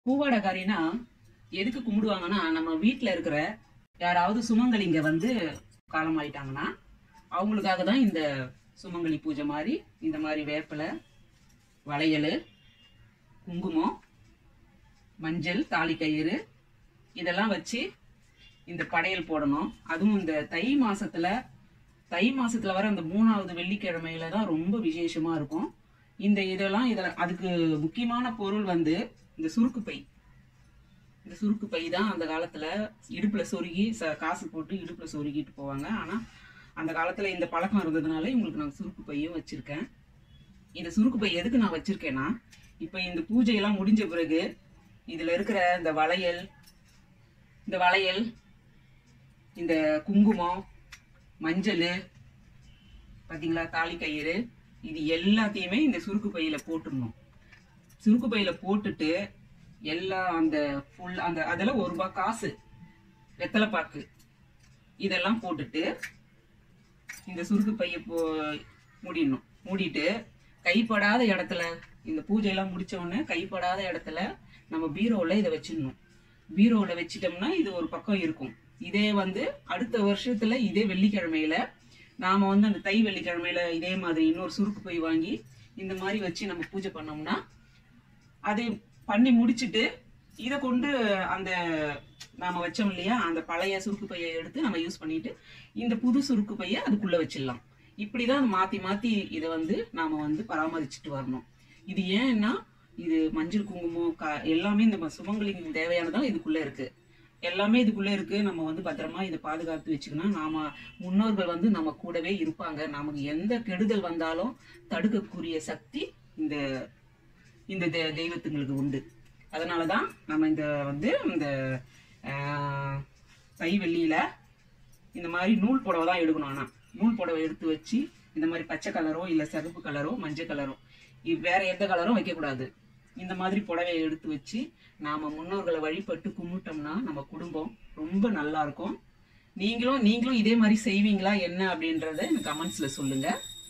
பூவாடக்காரினா எதுக்கு கும்பிடுவாங்கன்னா நம்ம வீட்டில் இருக்கிற யாராவது சுமங்கலிங்க வந்து காலமாயிட்டாங்கன்னா அவங்களுக்காக தான் இந்த சுமங்கலி பூஜை மாதிரி இந்த மாதிரி வேப்பிலை வளையல் குங்குமம் மஞ்சள் தாலி கயிறு இதெல்லாம் வச்சு இந்த படையல் போடணும் அதுவும் இந்த தை மாசத்துல தை மாசத்துல வர அந்த மூணாவது வெள்ளிக்கிழமையில தான் ரொம்ப விசேஷமா இருக்கும் இந்த இதெல்லாம் இதில் அதுக்கு முக்கியமான பொருள் வந்து இந்த சுருக்கு பை இந்த சுருக்கு பை தான் அந்த காலத்துல இடுப்புல சொருகி ச காசு போட்டு இடுப்புல சொருகிட்டு போவாங்க ஆனா அந்த காலத்துல இந்த பழக்கம் இருந்ததுனால இவங்களுக்கு நான் சுருக்கு பையும் வச்சிருக்கேன் இந்த சுருக்கு பை எதுக்கு நான் வச்சிருக்கேன்னா இப்போ இந்த பூஜையெல்லாம் முடிஞ்ச பிறகு இதுல இருக்கிற இந்த வளையல் இந்த வளையல் இந்த குங்குமம் மஞ்சள் பாத்தீங்களா தாலி கயிறு இது எல்லாத்தையுமே இந்த சுருக்கு பையில போட்டுடணும் சுருக்கு பையில போட்டுட்டு எல்லா அந்த ஃபுல் அந்த அதில் ஒரு ரூபாய் காசு வெத்தலை பாக்கு இதெல்லாம் போட்டுட்டு இந்த சுருக்கு பையை போ மூடிடணும் மூடிட்டு கைப்படாத இடத்துல இந்த பூஜையெல்லாம் முடிச்ச உடனே கைப்படாத இடத்துல நம்ம பீரோவில் இதை வச்சிடணும் பீரோவில் வச்சிட்டோம்னா இது ஒரு பக்கம் இருக்கும் இதே வந்து அடுத்த வருஷத்துல இதே வெள்ளிக்கிழமையில நாம வந்து அந்த தை வெள்ளிக்கிழமையில இதே மாதிரி இன்னொரு சுருக்கு பை வாங்கி இந்த மாதிரி வச்சு நம்ம பூஜை பண்ணோம்னா அது பண்ணி முடிச்சிட்டு இதை கொண்டு அந்த நாம வச்சோம் இல்லையா அந்த பழைய சுருக்கு பையை எடுத்து நம்ம யூஸ் பண்ணிட்டு இந்த புது சுருக்கு பையை அதுக்குள்ள வச்சிடலாம் இப்படிதான் மாத்தி மாத்தி இதை வந்து நாம வந்து பராமரிச்சுட்டு வரணும் இது ஏன்னா இது மஞ்சள் குங்குமம் கா எல்லாமே இந்த சுமங்கலிக்கு தேவையானதான் இதுக்குள்ள இருக்கு எல்லாமே இதுக்குள்ள இருக்கு நம்ம வந்து பத்திரமா இதை பாதுகாத்து வச்சுக்கணும் நாம முன்னோர்கள் வந்து நம்ம கூடவே இருப்பாங்க நமக்கு எந்த கெடுதல் வந்தாலும் தடுக்கக்கூடிய சக்தி இந்த இந்த தெ- தெய்வத்துங்களுக்கு உண்டு அதனால தான் நம்ம இந்த வந்து இந்த ஆஹ், தை வெள்ளியில இந்த மாதிரி நூல் புடவை தான் எடுக்கணும் ஆனால் நூல் புடவை எடுத்து வச்சு இந்த மாதிரி பச்சை கலரோ இல்லை சிகப்பு கலரோ மஞ்சள் கலரோ இ- வேற எந்த கலரும் வைக்கக்கூடாது இந்த மாதிரி புடவையை எடுத்து வச்சு நாம முன்னோர்களை வழிபட்டு கும்பிட்டோம்னா நம்ம குடும்பம் ரொம்ப நல்லா இருக்கும் நீங்களும் நீங்களும் இதே மாதிரி செய்வீங்களா என்ன அப்படின்றத எனக்கு கமெண்ட்ஸ்ல சொல்லுங்க